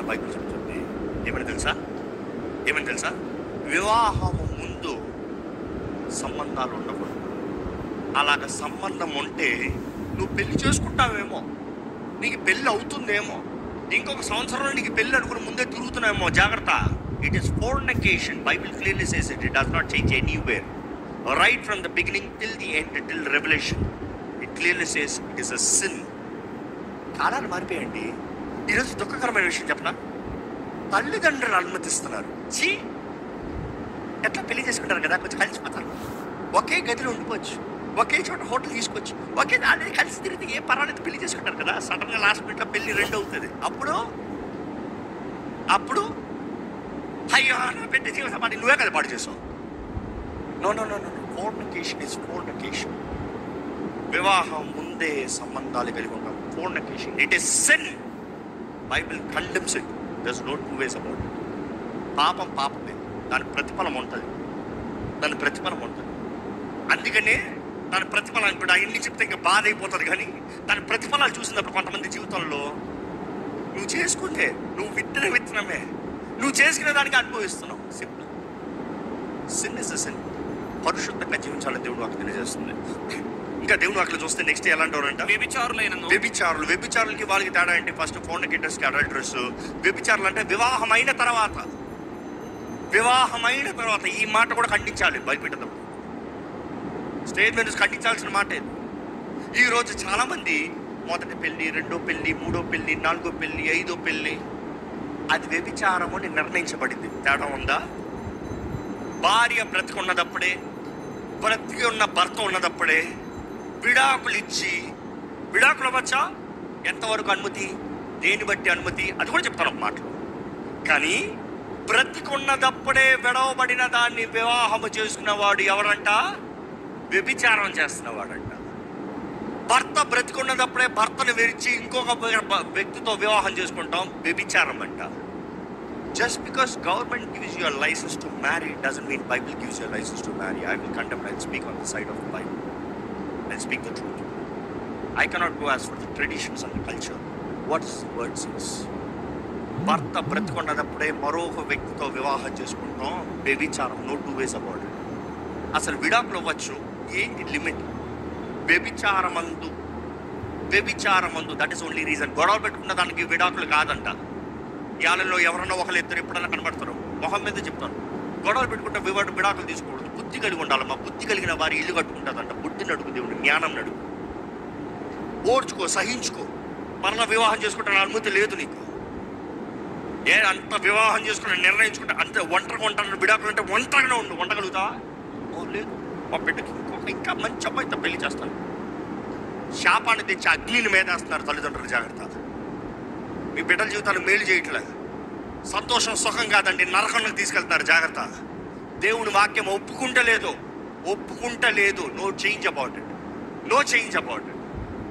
Bible చెప్తుంది ఏమని తెలుసా ఏమని తెలుసా వివాహము ముందు సంబంధాలు ఉండకూడదు అలాగ సంబంధం ఉంటే నువ్వు పెళ్లి చేసుకుంటావేమో నీకు పెళ్ళి అవుతుందేమో ఇంకొక సంవత్సరంలో నీకు పెళ్ళి అనుకుని ముందే తిరుగుతున్నావేమో జాగ్రత్త it is fornication Bible clearly says it it does not change anywhere right from the beginning till the end till Revelation it clearly says it is a sin కాలాలు మారిపోయండి ఈరోజు దుఃఖకరమైన విషయం చెప్పనా తల్లిదండ్రులు అనుమతిస్తున్నారు చీ ఎట్లా పెళ్లి చేసుకుంటారు కదా కొంచెం కలిసిపోతారు ఒకే గదిలో ఉండిపోవచ్చు ఒకే చోట హోటల్ తీసుకోవచ్చు ఒకే దాని కలిసి తిరిగితే ఏ పర్వాలేదు పెళ్లి చేసుకుంటారు కదా సడన్ గా లాస్ట్ మినిట్ లో పెళ్లి రెండు అవుతుంది అప్పుడు అప్పుడు అయ్యో నా పెద్ద జీవితం పాటి నువ్వే కదా పాడు చేసావు no no no no fornication is fornication వివాహం ముందే సంబంధాలు కలిగి ఉంటాం fornication it is sin Bible condemns it thus no two ways about పాపం పాపమే దాని ప్రతిఫలం ఉంటుంది దాని ప్రతిఫలం ఉంటుంది అందుకనే దాని ప్రతిఫలం ఇప్పుడు అవన్నీ చెప్తే ఇంకా బాధ అయిపోతుంది కానీ దాని ప్రతిఫలాలు చూసినప్పుడు కొంతమంది జీవితంలో నువ్వు చేసుకుంటే నువ్వు విత్తన విత్తనమే నువ్వు చేసుకునే దానికి అనుభవిస్తున్నావు సింపుల్ సిన్ ఇస్ సిన్ పరిశుద్ధంగా జీవించాలని దేవుడు వాకి తెలియజేస్తుంది ఇంకా దేవుడు అట్లా చూస్తే నెక్స్ట్ ఎలాంటి వారంట వ్యభిచారులైనను వ్యభిచారులు వ్యభిచారులకి వాళ్ళకి తేడా ఏంటి ఫస్ట్ ఫోర్నికేటర్స్కి అడల్టర్స్ వ్యభిచారులు అంటే వివాహమైన తర్వాత వివాహమైన తర్వాత ఈ మాట కూడా ఖండించాలి బయటపెట్టదాం స్టేజ్ మీద నుంచి ఖండించాల్సిన మాట ఇది ఈ రోజు చాలా మంది మొదటి పెళ్లి రెండో పెళ్లి మూడో పెళ్లి నాలుగో పెళ్లి ఐదో పెళ్లి అది వ్యభిచారము అని నిర్ణయించబడింది తేడా ఉందా భార్య బ్రతికున్నదప్పుడే బ్రతికి ఉన్న భర్త ఉన్నదప్పుడే విడాకులు ఇచ్చి విడాకులు అవ్వచ్చా ఎంతవరకు అనుమతి దేని బట్టి అనుమతి అది కూడా చెప్తాను ఒక మాటలో కానీ బ్రతికున్నదప్పుడే విడవబడిన దాన్ని వివాహము చేసుకున్నవాడు ఎవరంట వ్యభిచారం చేస్తున్నవాడంట భర్త బ్రతికున్నదప్పుడే భర్తను విరిచి ఇంకొక వ్య- వ్యక్తితో వివాహం చేసుకుంటాం వ్యభిచారం అంట just because government gives your licence to marry doesn't mean Bible gives your licence to marry I will condemn and speak on the side of the Bible and speak the truth I cannot go as far the traditions and culture what is word sins భర్త బ్రతికున్నదప్పుడే మరొక వ్యక్తితో వివాహం చేసుకుంటాం వ్యభిచారం no two ways about it అసలు విడాకులు అవ్వచ్చు ఏంటి లిమిట్ వ్యభిచారమందు వ్యభిచారమందు దట్ ఈస్ ఓన్లీ రీజన్ గొడవ పెట్టుకున్న దానికి విడాకులు కాదంట యాలలో ఎవరన్నా ఒకళ్ళు ఇద్దరు ఎప్పుడన్నా కనబడతారు మొహం మీద చెప్తాను గొడవలు పెట్టుకుంటే వివాడు విడాకులు తీసుకోకూడదు బుద్ధి కలిగి ఉండాలి మా బుద్ధి కలిగిన వారి ఇల్లు కట్టుకుంటుందంట బుద్ధిని అడుగు దేవుడు జ్ఞానం అడుగు ఓర్చుకో సహించుకో మరలా వివాహం చేసుకుంటే అనుమతి లేదు నీకు ఏ అంత వివాహం చేసుకుని నిర్ణయించుకుంటే అంత ఒంటరిగా ఉంటాను విడాకులు అంటే ఒంటరిగానే ఉండు ఉండగలుగుతా ఓ లేదు మా బిడ్డకి ఇంకొక ఇంకా మంచి అమ్మాయితో పెళ్లి చేస్తాను శాపాన్ని తెచ్చి అగ్నిని మేదేస్తున్నారు తల్లిదండ్రులు జాగ్రత్త మీ బిడ్డల జీవితాలు మేలు చేయట్లేదు సంతోషం సుఖం కాదండి నరకంలోకి తీసుకెళ్తున్నారు జాగ్రత్త దేవుని వాక్యం ఒప్పుకుంటలేదు ఒప్పుకుంటలేదు no change about it no change about it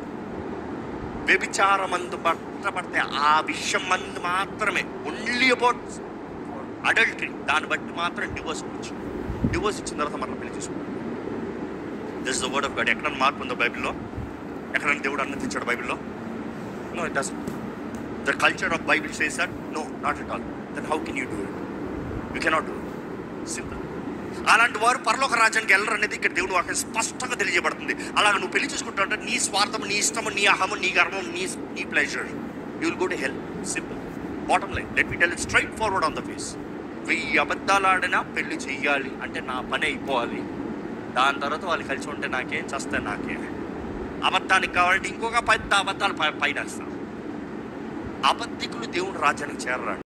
వ్యభిచారమందు పట్టబడితే ఆ విషయం మందు మాత్రమే ఓన్లీ అబౌట్ అడల్టరీ దాన్ని బట్టి మాత్రం డివోర్స్ ఇచ్చు డివోర్స్ ఇచ్చిన తర్వాత మనం పెళ్లి చేసుకుంటాం this the word of God ఎక్కడ మార్పు ఉందో బైబిల్లో ఎక్కడైనా దేవుడు అన్నతించాడు బైబిల్లో no it does the culture of Bible says that no not at all then how can you do it you cannot do it simple అలాంటి వారు పరలోక రాజ్యానికి వెళ్ళరు అనేది ఇక్కడ దేవుడు వాక్యం స్పష్టంగా తెలియజేయబడుతుంది అలాగ నువ్వు పెళ్లి చూసుకుంటావు అంటే నీ స్వార్థం నీ ఇష్టము నీ అహము నీ గర్వం నీ నీ pleasure you will go to hell simple bottom line let me tell straight forward on the face వెయ్యి అబద్ధాలు ఆడినా పెళ్లి చెయ్యాలి అంటే నా పని అయిపోవాలి దాని తర్వాత వాళ్ళు కలిసి ఉంటే నాకేం చస్తే నాకే అబద్ధానికి కావాలంటే ఇంకొక పెద్ద అబద్ధాలు పై- పైన వేస్తాను అబద్ధికులు దేవుని రాజ్యానికి చేరరాడు